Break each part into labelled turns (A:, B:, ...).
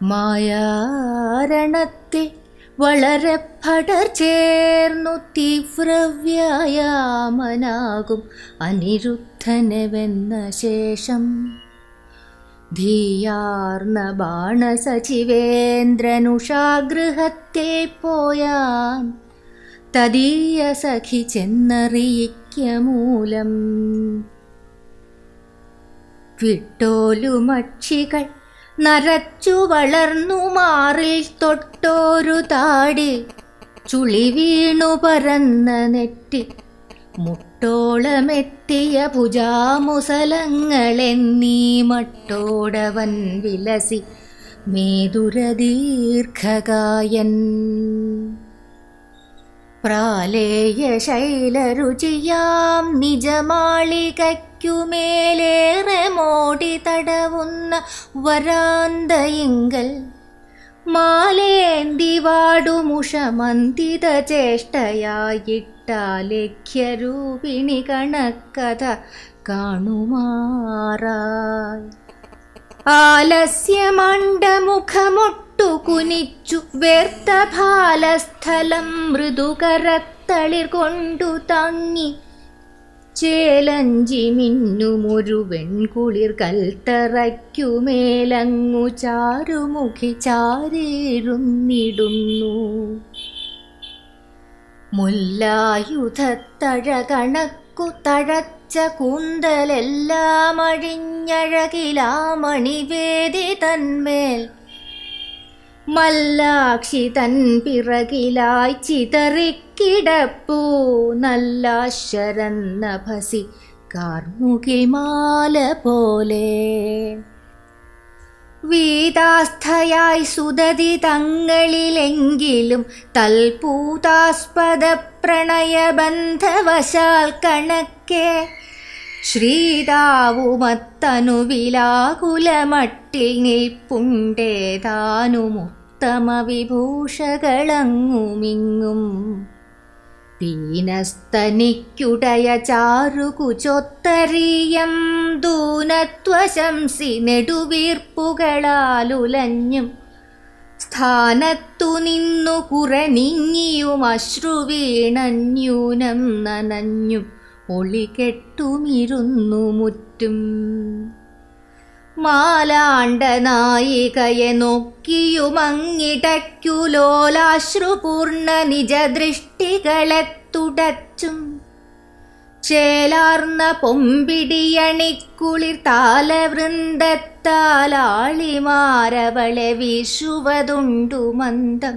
A: മായാരണത്തെ വളരെ പടർ ചേർന്നു തീവ്രവ്യായാമനാകും അനിരുദ്ധനവെന്ന ശേഷം ധീയാർന്ന ബാണസചിവേന്ദ്രനുഷാഗൃഹത്തെ പോയാൻ തദീയ സഖി ചെന്നറിയിക്ക മൂലം വിട്ടോലുമക്ഷികൾ നരച്ചു വളർന്നു മാറിൽ തൊട്ടോരു താടി ചുളി വീണു പരന്ന നെറ്റി മുട്ടോളമെത്തിയ ഭുജാമുസലങ്ങളെന്നീ മട്ടോടവൻ വിലസി മേതുരദീർഘകായൻ പ്രാലേയ ശൈലരുചിയാം നിജമാളികയ്ക്കുമേലേറെ മോടി തടവുന്ന വരാന്തയിങ്കൽ മാലേന്തി വാടുമുഷമന്തിത ചേഷ്ടയായിട്ടാലേഖ്യരൂപിണി കണക്കഥ കാണുമാറായി ആലസ്യമണ്ഡമുഖമൊട്ടു കുനിച്ചു വേർത്ത ഭാലസ്ഥലം മൃദുകരത്തളിർ കൊണ്ടു തങ്ങി ചേലഞ്ചി മിന്നുമൊരു വെൺകുളിർ കൽത്തറയ്ക്കുമേലങ്ങു ചാരുമുഖി ചാരേറുന്നിടുന്നു മുല്ലായുധത്തഴ കണക്കു തഴച്ച കൂന്തലെല്ലാം അഴിഞ്ഞഴകിലാമണിവേദി തന്മേൽ മല്ലാക്ഷി തൻ പിറകിലായി ചിതറിക്കിടപ്പൂ നല്ല ശരന്നഭസി കാർമുകിമാല പോലെ വീതാസ്ഥയായി സുതതി തങ്ങളിലെങ്കിലും തൽപൂതാസ്പദ പ്രണയബന്ധവശാൽ കണക്കെ ശ്രീതാവുമത്തനുവിലാകുലമട്ടിൽ നിൽപ്പുണ്ടേതാനുമുത്തമ വിഭൂഷകളങ്ങുമിങ്ങും പീനസ്തനിക്കുടയ ചാരുകുചൊത്തരീയം ദൂനത്വശംസി നെടുവീർപ്പുകളാലുലഞ്ഞും സ്ഥാനത്തു നിന്നു കുറെ നീങ്ങിയും അശ്രുവീണന്യൂനം നനഞ്ഞും ഒളികെട്ടുമിരുന്നു മുറ്റും മാലാണ്ട നായികയെ നോക്കിയുമങ്ങിടയ്ക്കു ലോലാശ്രുപൂർണ നിജദൃഷ്ടികളെ തുടച്ചും ചേലാർന്ന പൊമ്പിടിയണിക്കുളിർ താലവൃന്ദത്താലാളിമാരവളെ വീശുവതുണ്ടു മന്ദം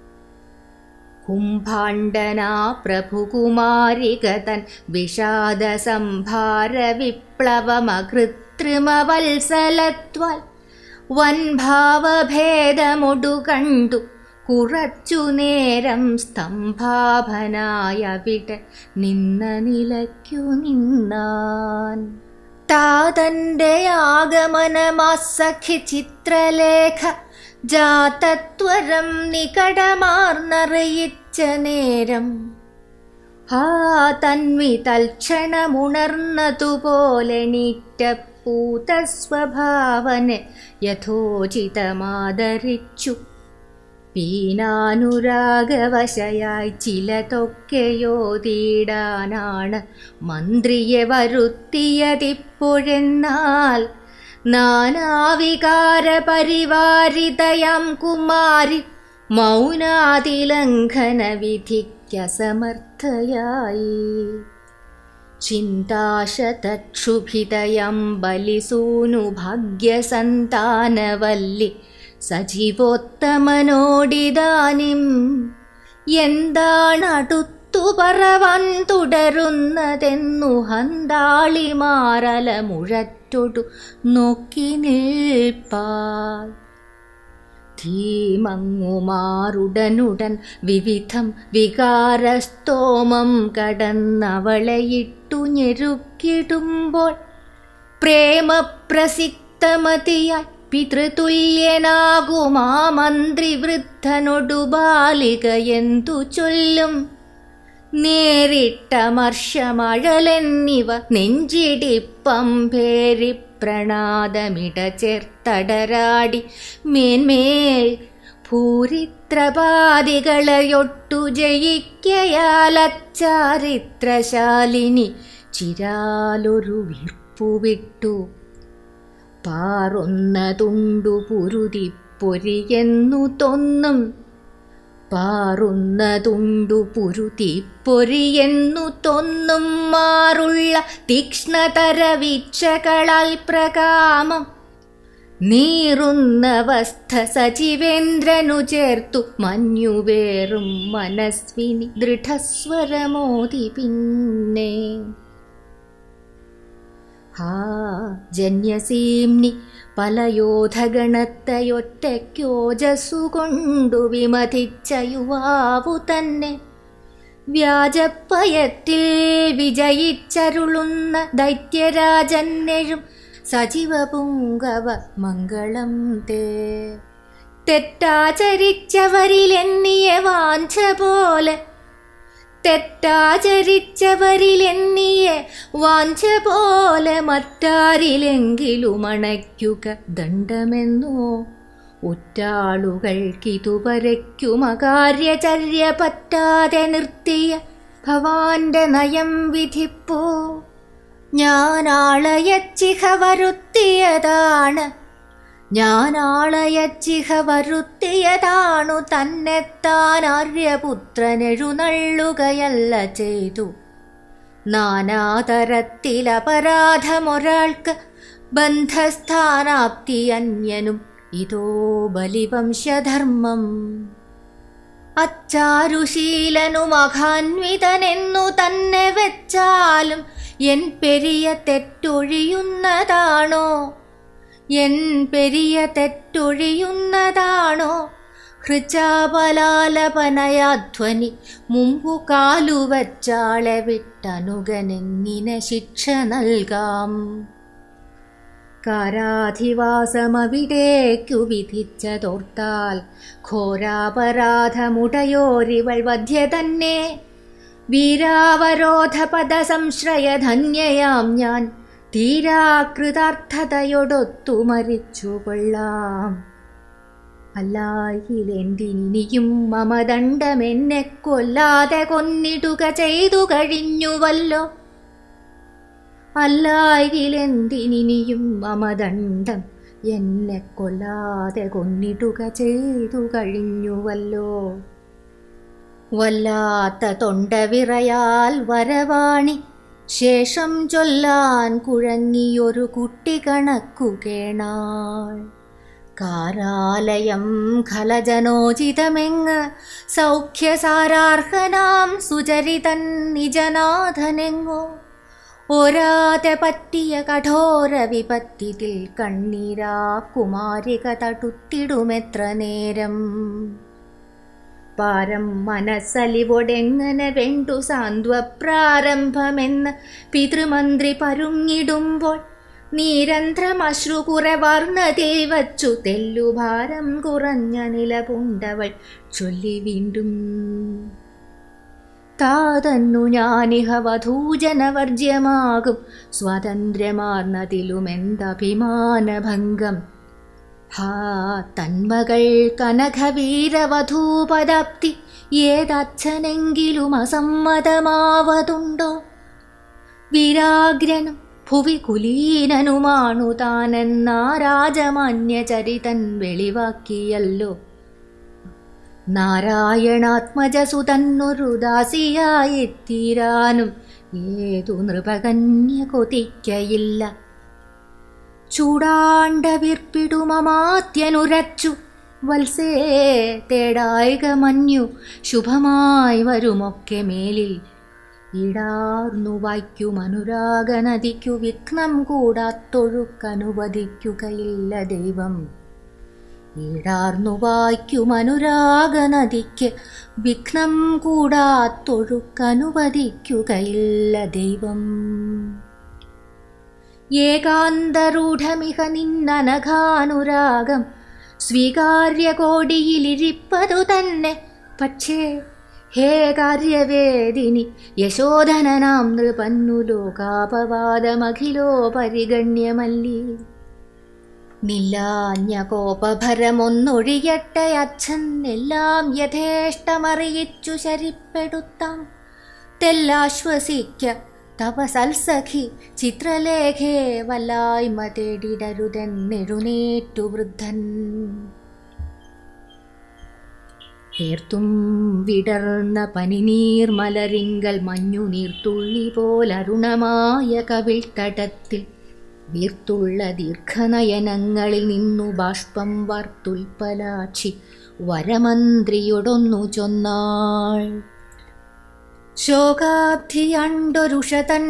A: കുംഭാണ്ഡനാ പ്രഭുകുമാരികതൻ വിഷാദ സംഭാര വിപ്ലവമകൃത്രിമവത്സലത്വാൽ വൻഭാവഭേദമൊടു കണ്ടു കുറച്ചു നേരം സ്തംഭാഭനായവിടെ നിന്ന നിലയ്ക്കു നിന്നാൻ താതന്റെ ആഗമനമാസഖി ചിത്രലേഖ ജാതത്വരം നികടമാർന്നറിയിച്ച നേരം ആ തന്വി തൽക്ഷണമുണർന്നതുപോലെ നീറ്റപ്പൂതസ്വഭാവനെ യഥോചിതമാദരിച്ചു പീനാനുരാഗവശയായി ചിലതൊക്കെയോതിടാനാണ് മന്ത്രിയെ വരുത്തിയതിപ്പോഴെന്നാൽ നാനാവികാര പരിവാരിതയം കുമാരി മൗനാതിലംഘന വിധിക്കസമർത്ഥയായി ചിന്താശതക്ഷുഭിതയം ബലിസൂനു ഭാഗ്യസന്താനവല്ലി സജീവോത്തമനോടിതാനിം എന്താണ് അടുത്തു പറവാൻ തുടരുന്നതെന്നു ഹന്താളിമാറല മുഴറ്റൊടു നോക്കി നിൽപ്പാൽ ധീമങ്ങുമാറുടനുടൻ വിവിധം വികാരസ്തോമം കടന്നവളെയിട്ടു ഞെരുക്കിടുമ്പോൾ പ്രേമപ്രസിക്തമതിയായി പിതൃതുല്യനാകുമാ മന്ത്രിവൃദ്ധനൊടു ബാലിക എന്തു ചൊല്ലും നേരിട്ട മർഷമഴലെന്നിവ നെഞ്ചിടിപ്പം പേരിപ്പുറത്തു പ്രണാദമിട ചേർത്തടരാടി മേന്മേൽ ഭൂരിത്രപാദികളെയൊട്ടു ജയിക്കയാലച്ചാരിത്രശാലിനി ചിരാലൊരു വിർപ്പുവിട്ടു പാറുന്നതുണ്ടു പുരുതി പൊരിയെന്നു തോന്നും പാറുന്നതുണ്ടു പുരുതി പൊരിയെന്നു തോന്നും മാറുള്ള തീക്ഷ്ണതര വീക്ഷകളാൽ പ്രകാമം നീറുന്ന വസ്ഥ സജീവേന്ദ്രനു ചേർത്തു മഞ്ഞുവേറും മനസ്വിനി ദൃഢസ്വരമോതി പിന്നെ ഹാ ജന്യസീംനി പല യോധഗണത്തെയൊറ്റയ്ക്കോജസ്സുകൊണ്ടു വിമതിച്ച യുവാവു തന്നെ വ്യാജപ്പയത്തിൽ വിജയിച്ചരുളുന്ന ദൈത്യരാജന്നെഴും സജീവ പുങ്കവ മംഗളം തേ തെറ്റാചരിച്ചവരിലെന്നിയ വാഞ്ച പോലെ തെറ്റാചരിച്ചവരിലെന്നിയ വാഞ്ച പോലെ മറ്റാരിലെങ്കിലും അണയ്ക്കുക ദണ്ഡമെന്നോ ഉറ്റാളുകൾക്കിതു പരയ്ക്കും അകാര്യചര്യ പറ്റാതെ നിർത്തിയ ഭവാന്റെ നയം വിധിപ്പോ ഞാനാളയച്ചിഹ വരുത്തിയതാണ് ഞാനാളയച്ചിഹ വരുത്തിയതാണു തന്നെത്താൻ ആര്യപുത്രനെഴുന്നള്ളുകയല്ല ചെയ്തു നാനാതരത്തിൽ അപരാധമൊരാൾക്ക് ബന്ധസ്ഥാനാപ്തി അന്യനും ഇതോ ബലിവംശധർമ്മം അച്ചാരുശീലനു മഹാന്വിതനെന്നു തന്നെ വെച്ചാലും എൻ പെരിയ തെറ്റൊഴിയുന്നതാണോ എൻ പെരിയ തെറ്റൊഴിയുന്നതാണോ ഹൃചാപലാലപനയാധ്വനി മുമ്പു കാലുവച്ചാളെ വിട്ടനുഗനെങ്ങിനെ ശിക്ഷ നൽകാം കാരാധിവാസമവിടേക്കു വിധിച്ചതോർത്താൽ ഘോരാപരാധമുടയോരിവൾ വധ്യ തന്നെ വീരാവരോധപദ സംശ്രയധന്യയാം ഞാൻ തീരാകൃതാർത്ഥതയൊടൊത്തു മരിച്ചു കൊള്ളാം അല്ലായിലെന്തിനിയും മമദണ്ഡമെന്നെ കൊല്ലാതെ കൊന്നിടുക ചെയ്തു കഴിഞ്ഞുവല്ലോ അല്ലായിലെന്തിനിയും മമദണ്ഡം എന്നെ കൊല്ലാതെ കൊന്നിടുക ചെയ്തു കഴിഞ്ഞുവല്ലോ വല്ലാത്ത തൊണ്ടവിറയാൽ വരവാണി ശേഷം ചൊല്ലാൻ കുഴങ്ങിയൊരു കുട്ടി കണക്കു കേണാൾ കാരാലയം ഖലജനോചിതമെങ്ങ് സൗഖ്യസാരാർഹനാം സുചരിതൻ നിജനാഥനെങ്ങോ ഒരാതെ പറ്റിയ കഠോര വിപത്തിതിൽ കണ്ണീരാ കുമാരിക തടുത്തിടുമെത്ര നേരം പാരം മനസ്സലിവൊടെങ്ങനെ വേണ്ടു സാന്ത്വപ്രാരംഭമെന്ന് പിതൃമന്ത്രി പരുങ്ങിടുമ്പോൾ നീരന്ധ്രമശ്രു കുറവർണ്ണതിൽ വച്ചു തെല്ലുഭാരം കുറഞ്ഞ നിലപുണ്ടവൾ ചൊല്ലി വീണ്ടും താതന്നു ഞാനിഹ വധൂജനവർജ്യമാകും സ്വാതന്ത്ര്യമാർന്നതിലുമെന്തഭിമാനഭംഗം ഹാ തന്മകൾ കനകവീരവധൂപദപ്തി ഏതച്ഛനെങ്കിലും അസമ്മതമാവതുണ്ടോ വിരാഗ്രനും ഭുവി കുലീനനുമാണു താനെന്നാ രാജമാന്യചരിതൻ വെളിവാക്കിയല്ലോ നാരായണാത്മജസുതന്നൊരു ദാസിയായിത്തീരാനും ഏതു നൃപകന്യ കൊതിക്കയില്ല ചൂടാണ്ട വിർപ്പിടുമമാത്യനുരച്ചു വത്സേ തേടായിക മഞ്ഞു ശുഭമായി വരുമൊക്കെ മേലിൽ ഇടാർന്നു വായിക്കും അനുരാഗനദിക്കു വിഘ്നം കൂടാത്തൊഴുക്കനുവദിക്കുകയില്ല ദൈവം ഈടാർന്നു വായിക്കും അനുരാഗനദിക്ക് വിഘ്നം കൂടാത്തൊഴുക്കനുവദിക്കുകയില്ല ദൈവം ഏകാന്തരൂഢമിഹ നിന്നനഘാനുരാഗം സ്വീകാര്യ കോടിയിലിരിപ്പതു തന്നെ പക്ഷേ ഹേ കാര്യവേദിനി യശോധനനാം നൃപന്നു ലോകാപവാദമഖിലോ പരിഗണ്യമല്ലി നില്ലാഞ്ഞ കോപഭരമൊന്നൊഴിയട്ടെ അച്ഛൻ എല്ലാം യഥേഷ്ടമറിയിച്ചു ശരിപ്പെടുത്താം തെല്ലാശ്വസിക്ക തവ സൽസഖി ചിത്രലേഖേ വല്ലായ്മ തേടിടരുതെന്നെഴുന്നേറ്റു വൃദ്ധൻ തീർത്തും വിടർന്ന പനിനീർ മലരിങ്കൽ മഞ്ഞു നീർത്തുള്ളി പോലരുണമായ കവിൾത്തടത്തിൽ വീർത്തുള്ള ദീർഘനയനങ്ങളിൽ നിന്നു ബാഷ്പം വാർത്തുൽപ്പലാക്ഷി വരമന്ത്രിയൊടൊന്നു ചൊന്നാൾ ശോകാബ്ധിയണ്ടൊരുഷതൻ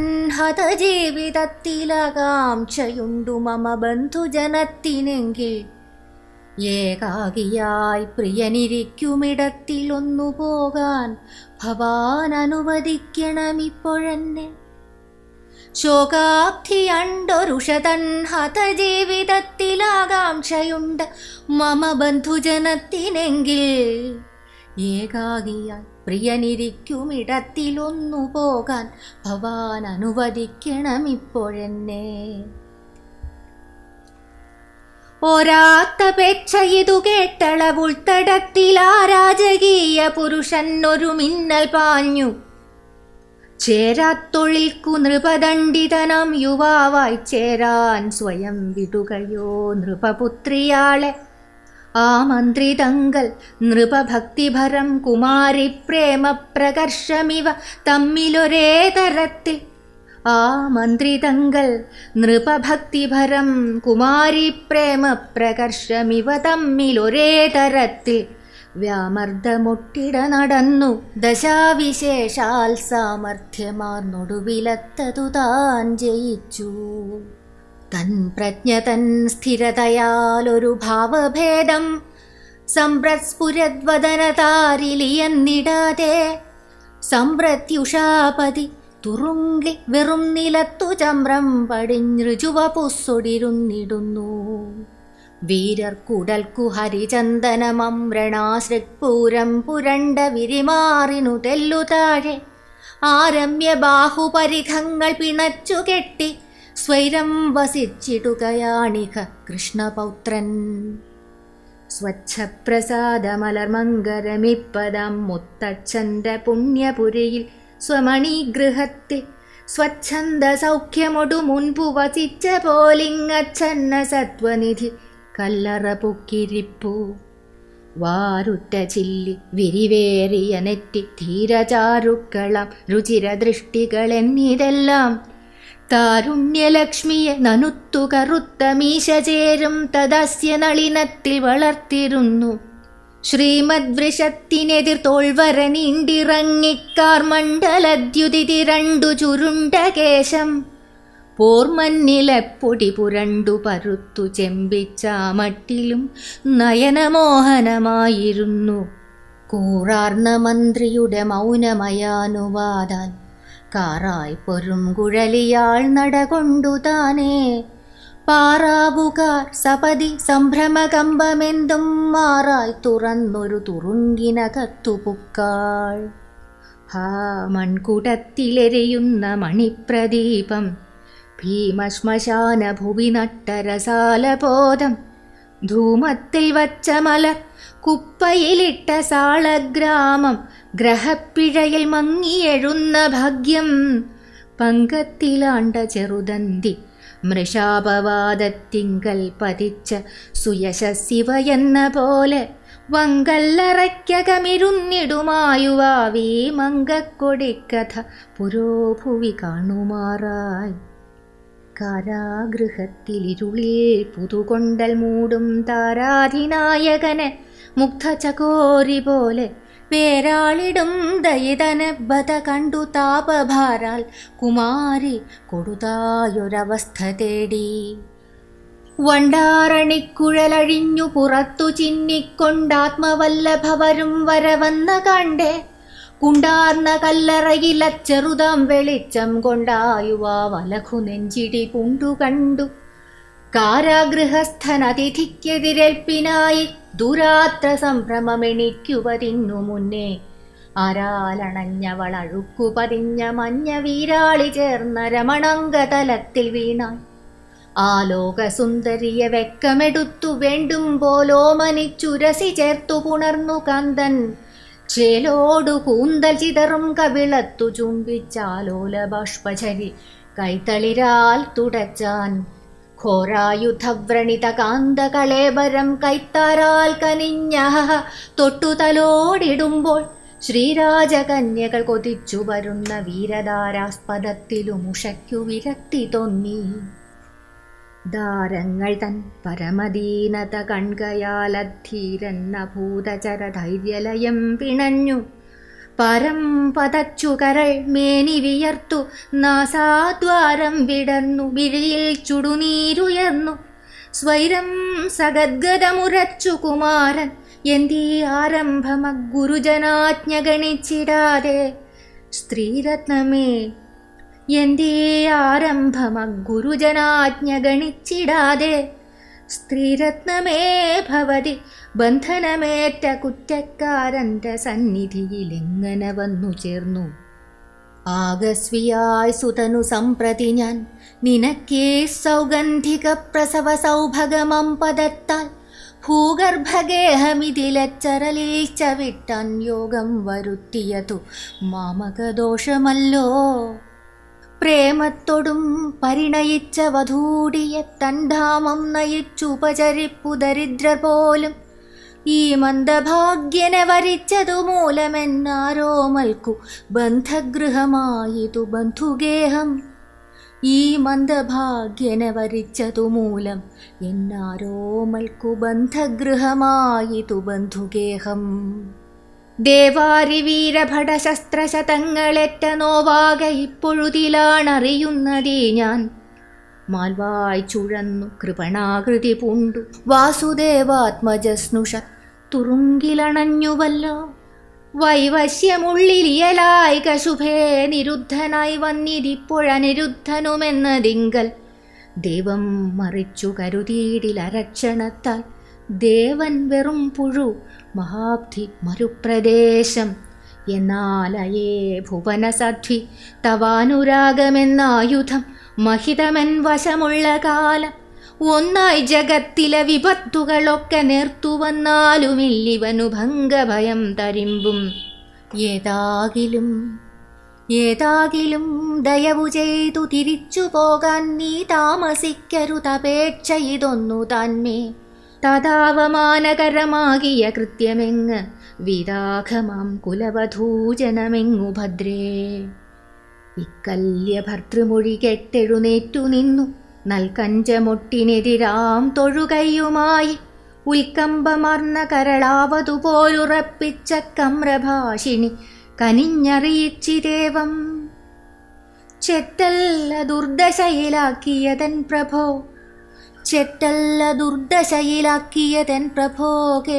A: ഹതജീവിതത്തിലകാംക്ഷയുണ്ടു മമ ബന്ധുജനത്തിനെങ്കിൽ ഏകാകിയായി പ്രിയനിരിക്കുമിടത്തിലൊന്നു പോകാൻ ഭവാൻ അനുവദിക്കണമിപ്പോഴെന്നെ ശോകാബ്ധിയണ്ടൊരുഷതൻ ഹതജീവിതത്തിലാകാംക്ഷയുണ്ട് മമ ബന്ധുജനത്തിനെങ്കിൽ ഏകാകിയായി പ്രിയനിരിക്കുമിടത്തിലൊന്നു പോകാൻ ഭവാൻ അനുവദിക്കണമിപ്പോഴെന്നെ ഒരാത്തപേക്ഷ ഇതു കേട്ടളവുൾത്തടത്തിലാ രാജകീയ പുരുഷൻ ഒരു മിന്നൽ പാഞ്ഞു ചേരാത്തൊഴിൽക്കു നൃപദണ്ഡിതനം യുവാവായി ചേരാൻ സ്വയം വിടുകയോ നൃപപുത്രിയാളെ ആ മന്ത്രിതങ്കൽ നൃപഭക്തിഭരം കുമാരി പ്രേമപ്രകർഷമിവ തമ്മിലൊരേ തരത്തിൽ ആ മന്ത്രിതങ്കൽ നൃപഭക്തിഭരം കുമാരി പ്രേമപ്രകർഷമിവ തമ്മിലൊരേ തരത്തിൽ വ്യാമർദ്ദമൊട്ടിട നടന്നു ദശാവിശേഷാൽ സാമർഥ്യമാർന്നൊടുവിലത്തതു താൻ ജയിച്ചു തൻ പ്രജ്ഞ തൻ സ്ഥിരതയാലൊരു ഭാവഭേദം സമ്പ്രസ്ഫുരദ്വദനതാരിലിയെന്നിടാതെ സമ്പ്രത്യുഷാപതി തുറുങ്കി വെറും നിലത്തു ചമ്രം പടിഞ്ഞൃജുവപുസ്സൊടിരുന്നിടുന്നു വീരർക്കുടൽക്കു ഹരിചന്ദനമമ്രണാശ്രിക്പൂരം പുരണ്ട വിരിമാറിനു തെല്ലു താഴെ ആരമ്യ ബാഹുപരിധങ്ങൾ പിണച്ചു കെട്ടി സ്വൈരം വസിച്ചിടുകയാണിക കൃഷ്ണപൗത്രൻ സ്വച്ഛപ്രസാദമലർമങ്കരമിപ്പദം മുത്തച്ഛന്റെ പുണ്യപുരിയിൽ സ്വമണിഗൃഹത്തിൽ സ്വച്ഛന്ദ സൗഖ്യമൊടു മുൻപു വസിച്ച പോലിങ്ങച്ഛന്ന സത്വനിധി കല്ലറ പൊക്കിരിപ്പു വാരുറ്റ ചില്ലി വിരിവേറിയ നെറ്റി ധീരചാരുക്കളം രുചിരദൃഷ്ടികളെന്നിതെല്ലാം താരുണ്യലക്ഷ്മിയെ നനുത്തു കറുത്ത മീശ ചേരും തദസ്യ നളിനത്തിൽ വളർത്തിരുന്നു ശ്രീമദ്വൃഷത്തിനെതിർ തോൾവര നീണ്ടിറങ്ങിക്കാർ മണ്ഡലദ്യുതി രണ്ടു ചുരുണ്ട കേശം പോർമന്നിലെപ്പൊടി പുരണ്ടു പരുത്തു ചെമ്പിച്ച മട്ടിലും നയനമോഹനമായിരുന്നു കൂറാർന്ന മന്ത്രിയുടെ മൗനമയാനുവാദാൽ കാറായി പൊരും കുഴലിയാൾ നടകൊണ്ടു താനേ പാറാവുകാർ സപതി സംഭ്രമകമ്പമെന്തും മാറായി തുറന്നൊരു തുറുങ്കിനകത്തുപുക്കാൾ ഹാ മൺകുടത്തിലെരിയുന്ന മണിപ്രദീപം ഭീമശ്മശാന ഭുവി നട്ടരസാലബോധം ധൂമത്തിൽ വച്ച മലർ കുപ്പയിലിട്ട സാളഗ്രാമം ഗ്രഹപ്പിഴയിൽ മങ്ങിയെഴുന്ന ഭാഗ്യം പങ്കത്തിലാണ്ട ചെറുതന്തി മൃഷാപവാദത്തിങ്കൽ പതിച്ച സുയശശിവ എന്ന പോലെ വങ്കല്ലറയ്ക്കകമിരുന്നിടുമായുവാവീ മങ്കക്കൊടിക്കഥ പുരോഭുവി കാണുമാറായി കാരാഗൃഹത്തിലിരുളിൽ പുതുകൊണ്ടൽ മൂടും താരാധിനായകന് മുഗ്ധചകോരി പോലെ വേരാളിടും ദയിതനബത കണ്ടു താപഭാരാൽ കുമാരി കൊടുതായൊരവസ്ഥ തേടി വണ്ടാറണിക്കുഴലഴിഞ്ഞു പുറത്തു ചിന്നിക്കൊണ്ടാത്മവല്ലഭവരും വരവന്ന കണ്ടേ കുണ്ടാർന്ന കല്ലറയില ചെറുതാം വെളിച്ചം കൊണ്ടായുവാ വലഖു നെഞ്ചിടി പുണ്ടു കണ്ടു കാരാഗൃഹസ്ഥനതിഥിക്കെതിരേൽപ്പിനായി ദുരാത്ര സംഭ്രമമെണിക്കുവതിന്നു മുന്നേ ആരാലണഞ്ഞവൾ അഴുക്കു പതിഞ്ഞ മഞ്ഞ വീരാളി ചേർന്ന രമണാംഗതലത്തിൽ വീണാൻ ആലോകസുന്ദരിയെ വെക്കമെടുത്തു വേണ്ടും പോലോമനിച്ചുരസി ചേർത്തു പുണർന്നു കാന്തൻ ചേലോടു കൂന്തൽ ചിതറും കവിളത്തു ചുംബിച്ചാലോല ബാഷ്പചരി കൈത്തളിരാൽ തുടച്ചാൻ ഘോരായുധവ്രണിത കാന്തകളേബരം കൈത്താരാൽ കനിഞ്ഞ തൊട്ടുതലോടിടുമ്പോൾ ശ്രീരാജകന്യകൾ കൊതിച്ചു വരുന്ന വീരധാരാസ്പദത്തിലും ഉഷയ്ക്കു വിരക്തി തോന്നി ദാരങ്ങൾ തൻ പരമദീനത കൺകയാലധീരെന്ന ഭൂതചര ധൈര്യലയം പിണഞ്ഞു പരം പതച്ചു കരൾ മേനി വിയർത്തു നാസാദ്വാരം വിടർന്നു വിഴിയിൽ ചുടുനീരുയർന്നു സ്വൈരം സഗദ്ഗതമുരച്ചു കുമാരൻ എന്തീ ആരംഭമ ഗുരുജനാജ്ഞ ഗണിച്ചിടാതെ സ്ത്രീരത്നമേ എന്തേ ആരംഭമ ഗുരുജനാജ്ഞ ഗണിച്ചിടാതെ സ്ത്രീരത്നമേ ഭവതി ബന്ധനമേറ്റ കുറ്റക്കാരന്റെ സന്നിധിയിൽ എങ്ങനെ വന്നു ചേർന്നു ആകസ്വിയായി സുതനു സംപ്രതി ഞാൻ നിനക്കേ സൗഗന്ധിക പ്രസവ സൗഭഗമം പദത്താൽ ഭൂഗർഭഗേഹമിതിലച്ചരലിൽ ചവിട്ടാൻ യോഗം വരുത്തിയതു മാമകദോഷമല്ലോ പ്രേമത്തോടും പരിണയിച്ച വധൂടിയെ തൻധാമം നയിച്ചുപചരിപ്പു ദരിദ്രർ പോലും ഈ മന്ദഭാഗ്യനെ വരിച്ചതു മൂലമെന്നാരോമൽക്കു ബന്ധഗൃഹമായിതു ബന്ധുഗേഹം ഈ മന്ദഭാഗ്യനെ വരിച്ചതു മൂലം എന്നാരോമൽക്കു ബന്ധഗൃഹമായിതു ബന്ധുഗേഹം ദേവാരി വീരഭട ശസ്ത്രശതങ്ങളെറ്റ നോവാകെ ഇപ്പൊഴുതിലാണറിയുന്നതേ ഞാൻ മാൽവായ് ചുഴന്നു കൃപണാകൃതി പൂണ്ടു വാസുദേവാത്മജസ്നുഷ തുറുങ്കിലണഞ്ഞുവല്ലോ വൈവശ്യമുള്ളിലിയലായി കശുഭേ നിരുദ്ധനായി വന്നിരിപ്പൊഴനിരുദ്ധനുമെന്നതിങ്കൽ ദൈവം മറിച്ചു കരുതീടിലരക്ഷണത്താൽ ദേവൻ വെറും പുഴു മഹാബ്ധി മരുപ്രദേശം എന്നാലയേ ഭുവനസദ്വി തവാനുരാഗമെന്നായുധം മഹിതമെൻ വശമുള്ള കാലം ഒന്നായി ജഗത്തിലെ വിപത്തുകളൊക്കെ നേർത്തു വന്നാലുമില്ലിവനു ഭംഗഭയം തരിമ്പും ഏതാകിലും ഏതാകിലും ദയവു ചെയ്തു തിരിച്ചു പോകാൻ നീ താമസിക്കരുതപേക്ഷ ഇതൊന്നു താൻമേ തഥാവമാനകരമാകിയ കൃത്യമെങ്ങ് വിരാഘമാം കുലവധൂജനമെങ്ങു ഭദ്രേ ഇക്കല്യ ഭർത്തൃമൊഴി കെട്ടെഴുന്നേറ്റു നിന്നു നൽകഞ്ചമൊട്ടിനെതിരാം തൊഴുകയുമായി ഉൽക്കമ്പമർന്ന കരളാവതുപോലുറപ്പിച്ച കമ്രഭാഷിണി കനിഞ്ഞറിയിച്ചിരേവം ചെറ്റല്ല ദുർദശയിലാക്കിയതൻ പ്രഭോ ചെറ്റല്ല ദുർദശയിലാക്കിയതൻ പ്രഭോ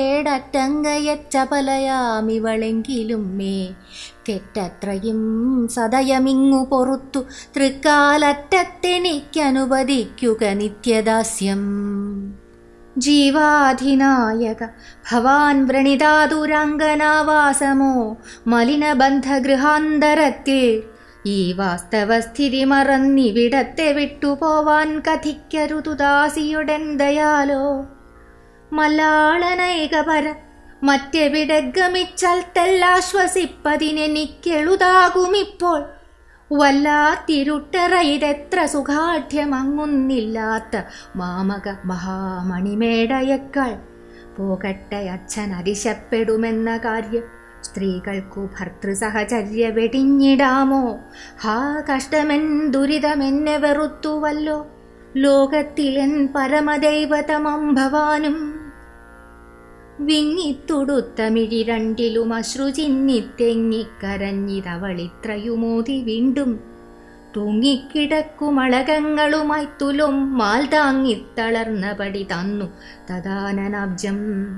A: കേടറ്റങ്കയച്ചപലയാമിവളെങ്കിലും മേ തെറ്റത്രയും സദയമിങ്ങു പൊറുത്തു തൃക്കാലറ്റത്തെനിക്കനുവദിക്കുക നിത്യദാസ്യം ജീവാധിനായക ഭവാൻ വ്രണിതാതുരംഗനാവാസമോ മലിനബന്ധഗൃഹാന്തരത്തിൽ ഈ വാസ്തവസ്ഥിതി മറന്നിവിടത്തെ വിട്ടുപോവാൻ കഥിക്കരുതുദാസിയുടൻ ദയാലോ മല്ലാളനൈകപര മറ്റെവിടെ ഗമിച്ചാൽ തെല്ലാശ്വസിപ്പതിനെനിക്കെളുതാകുമിപ്പോൾ വല്ലാത്തിരുട്ടറ ഇതെത്ര സുഖാഠ്യമങ്ങുന്നില്ലാത്ത മാമക മഹാമണിമേടയേക്കാൾ പോകട്ടെ അച്ഛൻ അരിശപ്പെടുമെന്ന കാര്യം സ്ത്രീകൾക്കു ഭർത്തൃസഹചര്യ വെടിഞ്ഞിടാമോ ഹാ കഷ്ടമെൻ ദുരിതമെന്നെ വെറുത്തുവല്ലോ ലോകത്തിലെൻ പരമദൈവതമം ഭവാനും വിങ്ങിത്തുടുത്ത മിഴി രണ്ടിലും അശ്രുചിന്നിത്തെങ്ങിക്കരഞ്ഞിതവളിത്രയുമോതി വീണ്ടും തൂങ്ങിക്കിടക്കുമളകങ്ങളുമായി തുലും മാൽ താങ്ങിത്തളർന്ന പടി തന്നു തദാനനാബ്ജം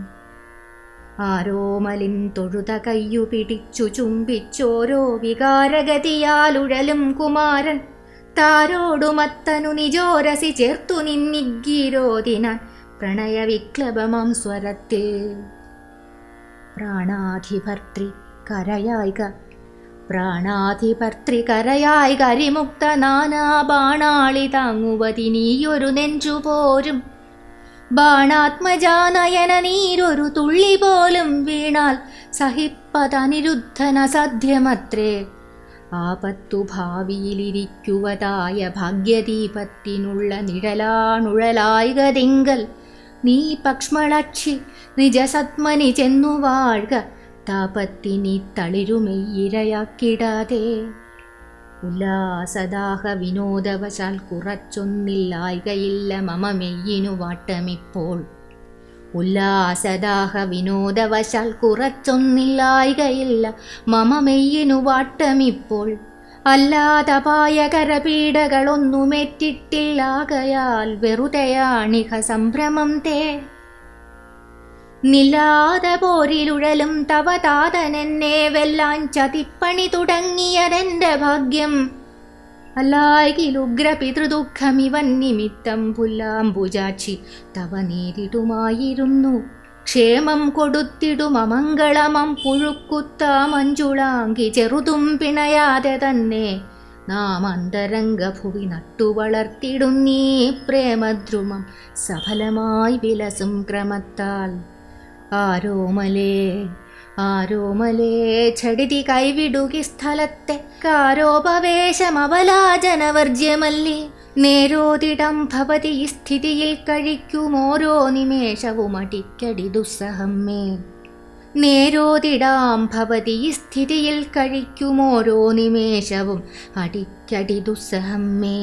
A: ആരോമലിൻ തൊഴുത കയ്യു പിടിച്ചു ചുംബിച്ചോരോ വികാരഗതിയാലുഴലും കുമാരൻ താരോടുമത്തനു നിജോരസി ചേർത്തു നിന്നിഗീരോതിനാൻ പ്രണയവിക്ലബമാം സ്വരത്തിൽ പ്രാണാധിഭർത്തൃ കരയായിക പ്രാണാധിപർത്തികരയായി കരിമുക്ത നാനാ ബാണാളി താങ്ങുവതിനീയൊരു നെഞ്ചു പോരും ബാണാത്മജാനയന നീരൊരു തുള്ളി പോലും വീണാൽ സഹിപ്പതനിരുദ്ധന സധ്യമത്രേ ആപത്തു ഭാവിയിലിരിക്കുവതായ ഭാഗ്യദീപത്തിനുള്ള നിഴലാണുഴലായിക തിങ്കൽ നീ പക്ഷ്മളക്ഷി നിജസത്മനി ചെന്നു വാഴ്ക താപത്തിനി തളിരുമെയ്യിരയാക്കിടാതെ ഉല്ലാസദാഹ വിനോദവശാൽ കുറച്ചൊന്നില്ലായികയില്ല മമ മെയ്യിനു വാട്ടമിപ്പോൾ ഉല്ലാസദാഹ വിനോദവശാൽ കുറച്ചൊന്നില്ലായികയില്ല മമ മെയ്യിനു വാട്ടമിപ്പോൾ അല്ലാതപായകരപീഡകളൊന്നുമേറ്റിട്ടില്ലാകയാൽ വെറുതെയാണിഹ സംഭ്രമം തേ നിലാത പോരിലുഴലും തവ താതനെന്നെ വെല്ലാൻ ചതിപ്പണി തുടങ്ങിയതെന്റെ ഭാഗ്യം അല്ലായിലുഗ്രപിതൃദുഃഖമിവൻ നിമിത്തം പുല്ലാംബുജാക്ഷി തവ നേരിടുമായിരുന്നു ക്ഷേമം കൊടുത്തിടും അമംഗളമം പുഴുക്കുത്ത മഞ്ജുളാങ്കി ചെറുതും പിണയാതെ തന്നെ നാം അന്തരംഗഭുവി നട്ടുവളർത്തിടും നീ പ്രേമദ്രുമം സഫലമായി വിലസും ക്രമത്താൽ ആരോമലേ ആരോമലേ ഛടിതി കൈവിടുകി സ്ഥലത്തെ കാരോപവേശമവലാജനവർജ്യമല്ലി നേരോതിടം ഭവതി ഈ സ്ഥിതിയിൽ കഴിക്കും ഓരോ നിമേഷവും അടിക്കടി ദുസ്സഹം മേ നേരോതിടാം ഭവതി ഈ സ്ഥിതിയിൽ കഴിക്കും ഓരോ നിമേഷവും അടിക്കടി ദുസ്സഹം മേ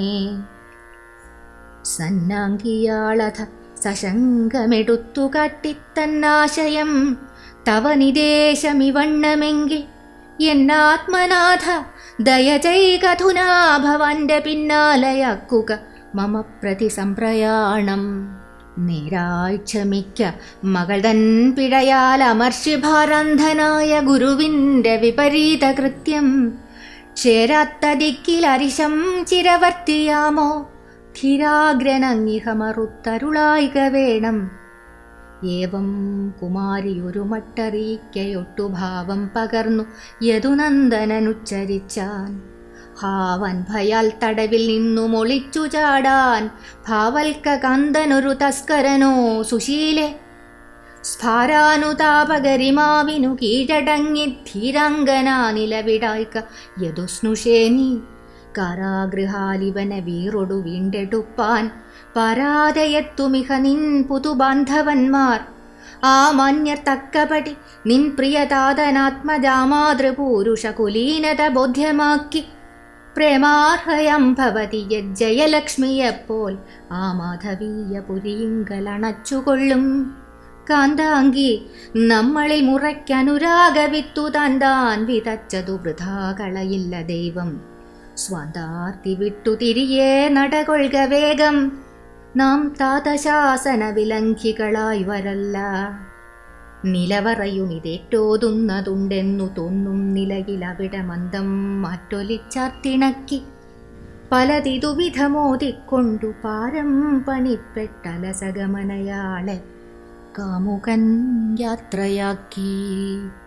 A: സന്നാങ്കിയാളഥ സശങ്കമെടുത്തു കാട്ടിത്തന്നാശയം തവ നിദേശമിവണ്ണമെങ്കിൽ എന്നാത്മനാഥ ദയചൈകധുനാ ഭവന്റെ പിന്നാലയാക്കുക മമ പ്രതി സംപ്രയാണം നേരാഴ്ചമിക്ക മകൾ തൻ പിഴയാൽ അമർഷിഭാരന്ധനായ ഗുരുവിൻ്റെ വിപരീത കൃത്യം ചേരാത്ത ദിക്കിൽ അരിശം ചിരവർത്തിയാമോ ധീരാഗ്രനങ്ങിഹ മറുത്തരുളായിക വേണം ഏവം കുമാരി ഒരു മട്ടറിയിക്കയൊട്ടു ഭാവം പകർന്നു യദുനന്ദനനുച്ചരിച്ചാൻ ഹാവൻ ഭയാൽ തടവിൽ നിന്നും ഒളിച്ചു ചാടാൻ ഭാവൽക്ക കന്ദനൊരു തസ്കരനോ സുശീലെ സ്ഫാരാനുതാപകരിമാവിനു കീഴടങ്ങി ധീരാംഗന നിലവിടായ്ക്ക യദുസ്നുഷേനി കാരാഗൃഹാലിവന വീറൊടു വീണ്ടെടുപ്പാൻ പരാതയെത്തുമിഹ നിൻ പുതുബാന്ധവന്മാർ ആ മന്യർ തക്കപടി നിൻ പ്രിയതാതനാത്മജാമാതൃപൂരുഷ കുലീനത ബോധ്യമാക്കി പ്രേമാർഹയം ഭവതി ജയലക്ഷ്മിയെപ്പോൾ ആ മാധവീയ പുരിങ്കലണച്ചുകൊള്ളും കാന്താങ്കി നമ്മളിൽ മുറയ്ക്കനുരാഗവിത്തു താൻ താൻ വിതച്ചതു വൃഥാ കളയില്ല ദൈവം സ്വാന്താർത്തി വിട്ടു തിരികെ നടകൊള്ളുക വേഗം നാം താതശാസന വിലംഘികളായി വരല്ല നിലവറയും ഇതേറ്റോതുന്നതുണ്ടെന്നു തോന്നും നിലയിൽ അവിടെ മന്ദം മാറ്റൊലിച്ചാർത്തിണക്കി പലതിതു വിധമോതിക്കൊണ്ടു പാരം പണിപ്പെട്ടലസഗമനയാളെ കാമുകൻ യാത്രയാക്കി